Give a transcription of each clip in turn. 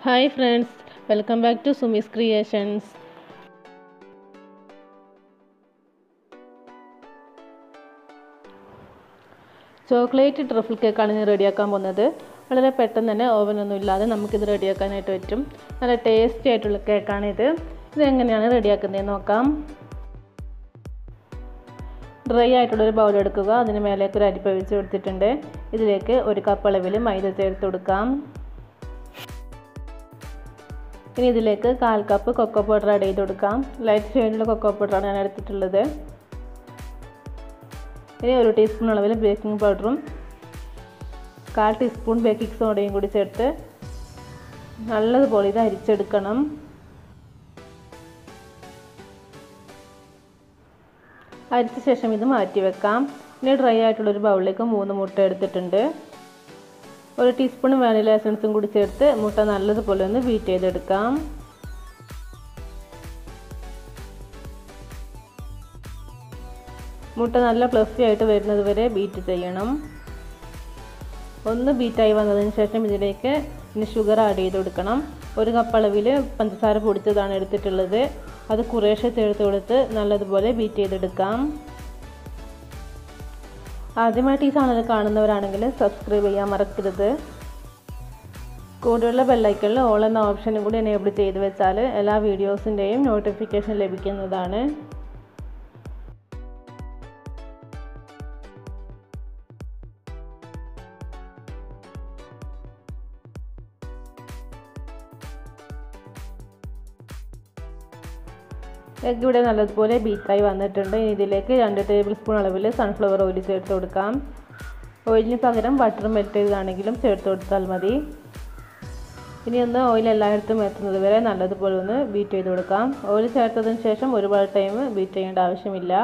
hi friends welcome back to Sumi's creations chocolate truffle കേക്കാണ് ഞാൻ റെഡിയാക്കാൻ പോകുന്നത് വളരെ പെട്ടെന്ന് തന്നെ ഓവനൊന്നും ഇല്ലാതെ നമുക്കിത് റെഡിയാക്കാനായിട്ട് പറ്റും നല്ല ടേസ്റ്റി ആയിട്ടുള്ള കേക്കാണിത് ഇത് എങ്ങനെയാണ് റെഡിയാക്കുന്നതെന്ന് നോക്കാം ഡ്രൈ ആയിട്ടുള്ളൊരു ബൗൾ എടുക്കുക അതിന് മേലേക്ക് ഒരു അരിപ്പ വെച്ച് കൊടുത്തിട്ടുണ്ട് ഇതിലേക്ക് ഒരു കപ്പ് അളവിൽ മൈദ ചേർത്ത് കൊടുക്കാം ഇനി ഇതിലേക്ക് കാൽ കപ്പ് കൊക്കോ പൗഡർ ആഡ് ചെയ്ത് കൊടുക്കാം ലൈറ്റ് ഷെയ്ഡിലുള്ള കൊക്കോ പൗഡറാണ് ഞാൻ എടുത്തിട്ടുള്ളത് ഇനി ഒരു ടീസ്പൂൺ അളവിൽ ബേക്കിംഗ് പൗഡറും കാൽ ടീസ്പൂൺ ബേക്കിംഗ് സോഡയും കൂടി ചേർത്ത് നല്ലതുപോലെ ഇത് അരിച്ചെടുക്കണം അരിച്ച ശേഷം ഇത് മാറ്റി വെക്കാം ഇനി ഡ്രൈ ആയിട്ടുള്ളൊരു ബൗളിലേക്ക് മൂന്ന് മുട്ട എടുത്തിട്ടുണ്ട് ഒരു ടീസ്പൂൺ വാനില എസൻസും കൂടി ചേർത്ത് മുട്ട നല്ലതുപോലെ ഒന്ന് ബീറ്റ് ചെയ്തെടുക്കാം മുട്ട നല്ല ഫ്ലഫി ആയിട്ട് വരുന്നത് വരെ ബീറ്റ് ചെയ്യണം ഒന്ന് ബീറ്റായി വന്നതിന് ശേഷം ഇതിലേക്ക് ഇനി ഷുഗർ ആഡ് ചെയ്ത് കൊടുക്കണം ഒരു കപ്പ് അളവിൽ പഞ്ചസാര പൊടിച്ചതാണ് എടുത്തിട്ടുള്ളത് അത് കുറേശ്ശെ ചേർത്ത് കൊടുത്ത് നല്ലതുപോലെ ബീറ്റ് ചെയ്തെടുക്കാം ആദ്യമായിട്ട് ഈ ചാനൽ കാണുന്നവരാണെങ്കിൽ സബ്സ്ക്രൈബ് ചെയ്യാൻ മറക്കരുത് കൂടെയുള്ള ബെല്ലൈക്കണിൽ ഓൾ എന്ന ഓപ്ഷനും കൂടി എനേബിൾ ചെയ്ത് വെച്ചാൽ എല്ലാ വീഡിയോസിൻ്റെയും നോട്ടിഫിക്കേഷൻ ലഭിക്കുന്നതാണ് എഗ് ഇവിടെ നല്ലതുപോലെ ബീറ്റായി വന്നിട്ടുണ്ട് ഇനി ഇതിലേക്ക് രണ്ട് ടേബിൾ സ്പൂൺ അളവിൽ സൺഫ്ലവർ ഓയിൽ ചേർത്ത് കൊടുക്കാം ഓയിലിന് പകരം ബട്ടർ മെൽറ്റ് ചെയ്താണെങ്കിലും ചേർത്ത് കൊടുത്താൽ മതി ഇനി ഒന്ന് ഓയിൽ എല്ലായിടത്തും എത്തുന്നത് വരെ നല്ലതുപോലെ ഒന്ന് ബീറ്റ് ചെയ്ത് കൊടുക്കാം ഓയിൽ ചേർത്തതിന് ശേഷം ഒരുപാട് ടൈം ബീറ്റ് ചെയ്യേണ്ട ആവശ്യമില്ല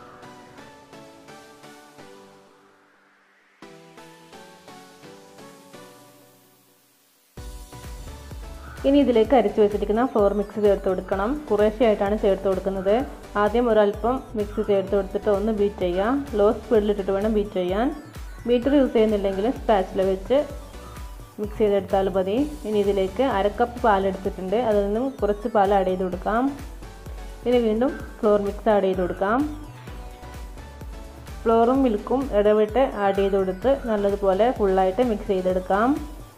ഇനി ഇതിലേക്ക് അരിച്ചു വെച്ചിരിക്കുന്ന ഫ്ലോർ മിക്സ് ചേർത്ത് കൊടുക്കണം കുറേശ്ശെയായിട്ടാണ് ചേർത്ത് കൊടുക്കുന്നത് ആദ്യം ഒരല്പം മിക്സ് ചേർത്ത് കൊടുത്തിട്ട് ഒന്ന് ബീറ്റ് ചെയ്യാം ലോ സ്പീഡിലിട്ടിട്ട് വേണം ബീറ്റ് ചെയ്യാൻ ബീറ്റർ യൂസ് ചെയ്യുന്നില്ലെങ്കിൽ സ്പാച്ചിൽ വെച്ച് മിക്സ് ചെയ്തെടുത്താൽ മതി ഇനി ഇതിലേക്ക് അരക്കപ്പ് പാലെടുത്തിട്ടുണ്ട് അതിൽ നിന്നും കുറച്ച് പാൽ ആഡ് ചെയ്ത് കൊടുക്കാം ഇനി വീണ്ടും ഫ്ലോർ മിക്സ് ആഡ് ചെയ്ത് കൊടുക്കാം ഫ്ലോറും മിൽക്കും ഇടവിട്ട് ആഡ് ചെയ്ത് കൊടുത്ത് നല്ലതുപോലെ ഫുള്ളായിട്ട് മിക്സ് ചെയ്തെടുക്കാം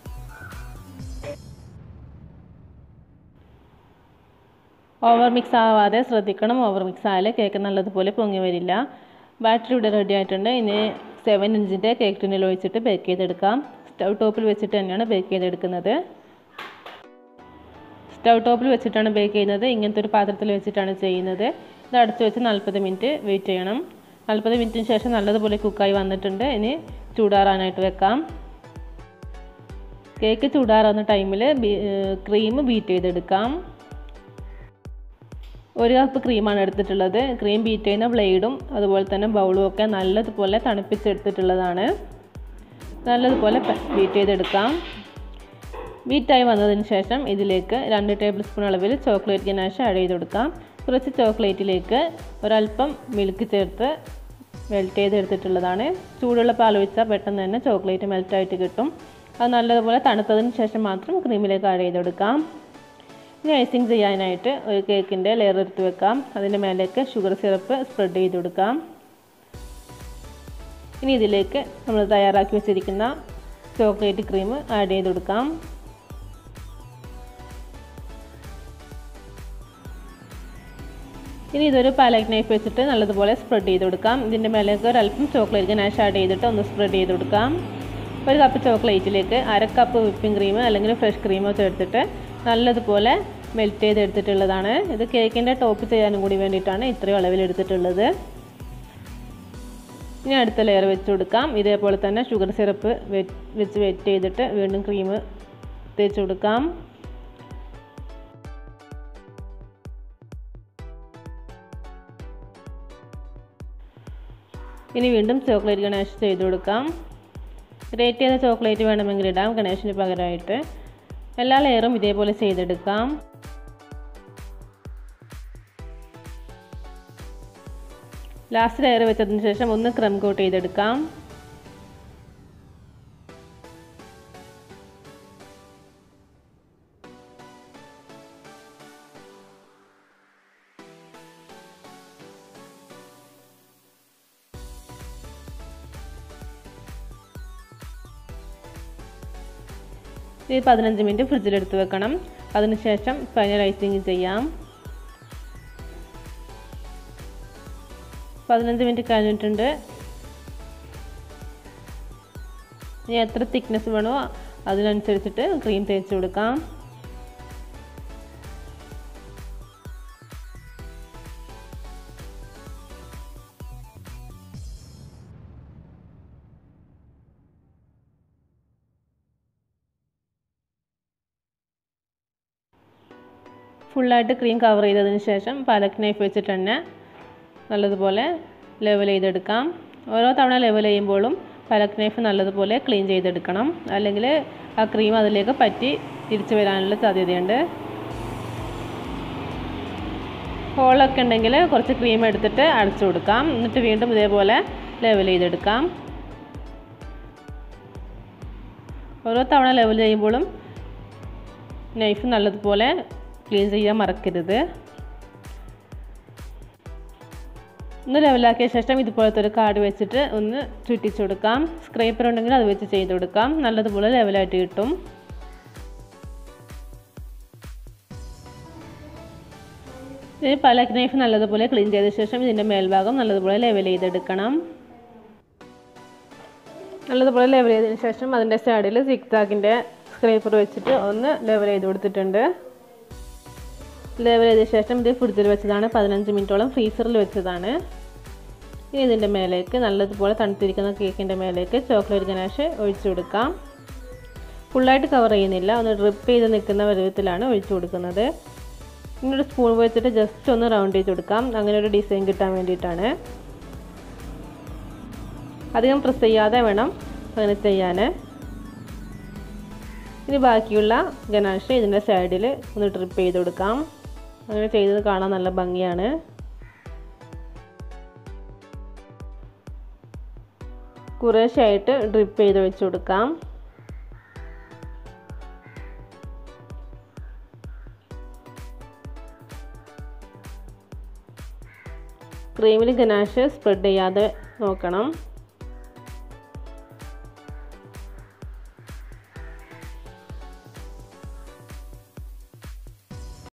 ഓവർ മിക്സ് ആവാതെ ശ്രദ്ധിക്കണം ഓവർ മിക്സ് ആയാൽ കേക്ക് നല്ലതുപോലെ പൊങ്ങി വരില്ല ബാറ്ററി ഇവിടെ റെഡി ആയിട്ടുണ്ട് ഇനി സെവൻ ഇഞ്ചിൻ്റെ കേക്ക് ടിന്നിൽ ഒഴിച്ചിട്ട് ബേക്ക് ചെയ്തെടുക്കാം സ്റ്റൗ ടോപ്പിൽ വെച്ചിട്ട് തന്നെയാണ് ബേക്ക് ചെയ്തെടുക്കുന്നത് സ്റ്റൗ ടോപ്പിൽ വെച്ചിട്ടാണ് ബേക്ക് ചെയ്യുന്നത് ഇങ്ങനത്തെ ഒരു പാത്രത്തിൽ വെച്ചിട്ടാണ് ചെയ്യുന്നത് ഇത് അടച്ചു വെച്ച് നാൽപ്പത് മിനിറ്റ് വെയിറ്റ് ചെയ്യണം നാൽപ്പത് മിനിറ്റിന് ശേഷം നല്ലതുപോലെ കുക്കായി വന്നിട്ടുണ്ട് ഇനി ചൂടാറാനായിട്ട് വെക്കാം കേക്ക് ചൂടാറാവുന്ന ടൈമിൽ ക്രീം ബീറ്റ് ചെയ്തെടുക്കാം ഒരു കപ്പ് ക്രീമാണ് എടുത്തിട്ടുള്ളത് ക്രീം ബീറ്റ് ചെയ്യുന്ന ബ്ലേഡും അതുപോലെ തന്നെ ബൗളും ഒക്കെ നല്ലതുപോലെ തണുപ്പിച്ചെടുത്തിട്ടുള്ളതാണ് നല്ലതുപോലെ ബീറ്റ് ചെയ്തെടുക്കാം ബീറ്റായി വന്നതിന് ശേഷം ഇതിലേക്ക് രണ്ട് ടേബിൾ സ്പൂൺ അളവിൽ ചോക്ലേറ്റ് ഗനാഷ് ആഡ് ചെയ്ത് കൊടുക്കാം കുറച്ച് ചോക്ലേറ്റിലേക്ക് ഒരല്പം മിൽക്ക് ചേർത്ത് മെൽറ്റ് ചെയ്തെടുത്തിട്ടുള്ളതാണ് ചൂടുള്ള പാൽ ഒഴിച്ചാൽ പെട്ടെന്ന് തന്നെ ചോക്ലേറ്റ് മെൽറ്റായിട്ട് കിട്ടും അത് നല്ലതുപോലെ തണുത്തതിന് ശേഷം മാത്രം ക്രീമിലേക്ക് ആഡ് ചെയ്ത് കൊടുക്കാം ഇനി ഐസിങ് ചെയ്യാനായിട്ട് ഒരു കേക്കിൻ്റെ ലെയർ എടുത്ത് വെക്കാം അതിൻ്റെ മേലേക്ക് ഷുഗർ സിറപ്പ് സ്പ്രെഡ് ചെയ്ത് കൊടുക്കാം ഇനി ഇതിലേക്ക് നമ്മൾ തയ്യാറാക്കി വെച്ചിരിക്കുന്ന ചോക്ലേറ്റ് ക്രീം ആഡ് ചെയ്ത് കൊടുക്കാം ഇനി ഇതൊരു പാലക് നൈഫ് വെച്ചിട്ട് നല്ലതുപോലെ സ്പ്രെഡ് ചെയ്ത് കൊടുക്കാം ഇതിൻ്റെ മേലേക്ക് ഒരല്പം ചോക്ലേറ്റ് ഗനാഷ് ആഡ് ചെയ്തിട്ട് ഒന്ന് സ്പ്രെഡ് ചെയ്ത് കൊടുക്കാം ഒരു കപ്പ് ചോക്ലേറ്റിലേക്ക് അര കപ്പ് വിപ്പിംഗ് ക്രീം അല്ലെങ്കിൽ ഫ്രഷ് ക്രീമോ ചേർത്തിട്ട് നല്ലതുപോലെ മെൽറ്റ് ചെയ്തെടുത്തിട്ടുള്ളതാണ് ഇത് കേക്കിൻ്റെ ടോപ്പ് ചെയ്യാനും കൂടി വേണ്ടിയിട്ടാണ് ഇത്രയും അളവിൽ എടുത്തിട്ടുള്ളത് ഇനി അടുത്ത ലെയർ വെച്ച് കൊടുക്കാം ഇതേപോലെ തന്നെ ഷുഗർ സിറപ്പ് വെച്ച് വെറ്റ് ചെയ്തിട്ട് വീണ്ടും ക്രീം തേച്ച് കൊടുക്കാം ഇനി വീണ്ടും ചോക്ലേറ്റ് ഗണേഷ് ചെയ്ത് കൊടുക്കാം ഗ്രേറ്റ് ചെയ്ത ചോക്ലേറ്റ് വേണമെങ്കിൽ ഇടാം ഗണേഷിന് പകരമായിട്ട് എല്ലാ ലെയറും ഇതേപോലെ ചെയ്തെടുക്കാം ലാസ്റ്റ് ലെയർ വെച്ചതിന് ശേഷം ഒന്ന് ക്രം കോട്ട് ചെയ്തെടുക്കാം ഇത് പതിനഞ്ച് മിനിറ്റ് ഫ്രിഡ്ജിലെടുത്ത് വെക്കണം അതിനുശേഷം ഫൈനൽ ഐസിങ് ചെയ്യാം പതിനഞ്ച് മിനിറ്റ് കഴിഞ്ഞിട്ടുണ്ട് ഇനി എത്ര തിക്നെസ് വേണോ അതിനനുസരിച്ചിട്ട് ക്രീം തേച്ച് കൊടുക്കാം ഫുള്ളായിട്ട് ക്രീം കവർ ചെയ്തതിന് ശേഷം പാലക് നൈഫ് വെച്ചിട്ട് തന്നെ നല്ലതുപോലെ ലെവൽ ചെയ്തെടുക്കാം ഓരോ തവണ ലെവൽ ചെയ്യുമ്പോഴും പാലക് നൈഫ് നല്ലതുപോലെ ക്ലീൻ ചെയ്തെടുക്കണം അല്ലെങ്കിൽ ആ ക്രീം അതിലേക്ക് പറ്റി തിരിച്ചു വരാനുള്ള സാധ്യതയുണ്ട് ഹോളൊക്കെ ഉണ്ടെങ്കിൽ കുറച്ച് ക്രീം എടുത്തിട്ട് അടച്ചു കൊടുക്കാം എന്നിട്ട് വീണ്ടും ഇതേപോലെ ലെവൽ ചെയ്തെടുക്കാം ഓരോ തവണ ലെവൽ ചെയ്യുമ്പോഴും നൈഫ് നല്ലതുപോലെ ക്ലീൻ ചെയ്യാൻ മറക്കരുത് ഒന്ന് ലെവലാക്കിയ ശേഷം ഇതുപോലത്തെ ഒരു കാർഡ് വെച്ചിട്ട് ഒന്ന് ചുറ്റിച്ചു കൊടുക്കാം സ്ക്രേപ്പർ ഉണ്ടെങ്കിൽ അത് വെച്ച് ചെയ്ത് കൊടുക്കാം നല്ലതുപോലെ ലെവലായിട്ട് കിട്ടും ഇത് പലക് നൈഫ് നല്ലതുപോലെ ക്ലീൻ ചെയ്ത ശേഷം ഇതിൻ്റെ മേൽഭാഗം നല്ലതുപോലെ ലെവൽ ചെയ്തെടുക്കണം നല്ലതുപോലെ ലെവൽ ചെയ്തതിന് ശേഷം അതിൻ്റെ സൈഡിൽ സിക്സാക്കിൻ്റെ സ്ക്രേപ്പർ വെച്ചിട്ട് ഒന്ന് ലെവൽ ചെയ്ത് കൊടുത്തിട്ടുണ്ട് ലെവൽ ചെയ്ത ശേഷം ഇത് ഫ്രിഡ്ജിൽ വെച്ചതാണ് പതിനഞ്ച് മിനിറ്റോളം ഫ്രീസറിൽ വെച്ചതാണ് ഇനി ഇതിൻ്റെ മേലേക്ക് നല്ലതുപോലെ തണുത്തിരിക്കുന്ന കേക്കിൻ്റെ മേലേക്ക് ചോക്ലേറ്റ് ഗനാഷ് ഒഴിച്ചു കൊടുക്കാം ഫുള്ളായിട്ട് കവർ ചെയ്യുന്നില്ല ഒന്ന് ഡ്രിപ്പ് ചെയ്ത് നിൽക്കുന്ന പരുവത്തിലാണ് ഒഴിച്ചു കൊടുക്കുന്നത് ഇനി ഒരു സ്പൂൺ വെച്ചിട്ട് ജസ്റ്റ് ഒന്ന് റൗണ്ട് ചെയ്ത് കൊടുക്കാം അങ്ങനെ ഒരു ഡിസൈൻ കിട്ടാൻ വേണ്ടിയിട്ടാണ് അധികം പ്രസ് ചെയ്യാതെ വേണം അങ്ങനെ ചെയ്യാൻ ഇനി ബാക്കിയുള്ള ഗനാഷ് ഇതിൻ്റെ സൈഡിൽ ഒന്ന് ഡ്രിപ്പ് ചെയ്ത് കൊടുക്കാം അങ്ങനെ ചെയ്തത് കാണാൻ നല്ല ഭംഗിയാണ് കുറേശ്ശായിട്ട് ഡ്രിപ്പ് ചെയ്ത് വെച്ച് കൊടുക്കാം ക്രീമിൽ ഗനാഷ് സ്പ്രെഡ് ചെയ്യാതെ നോക്കണം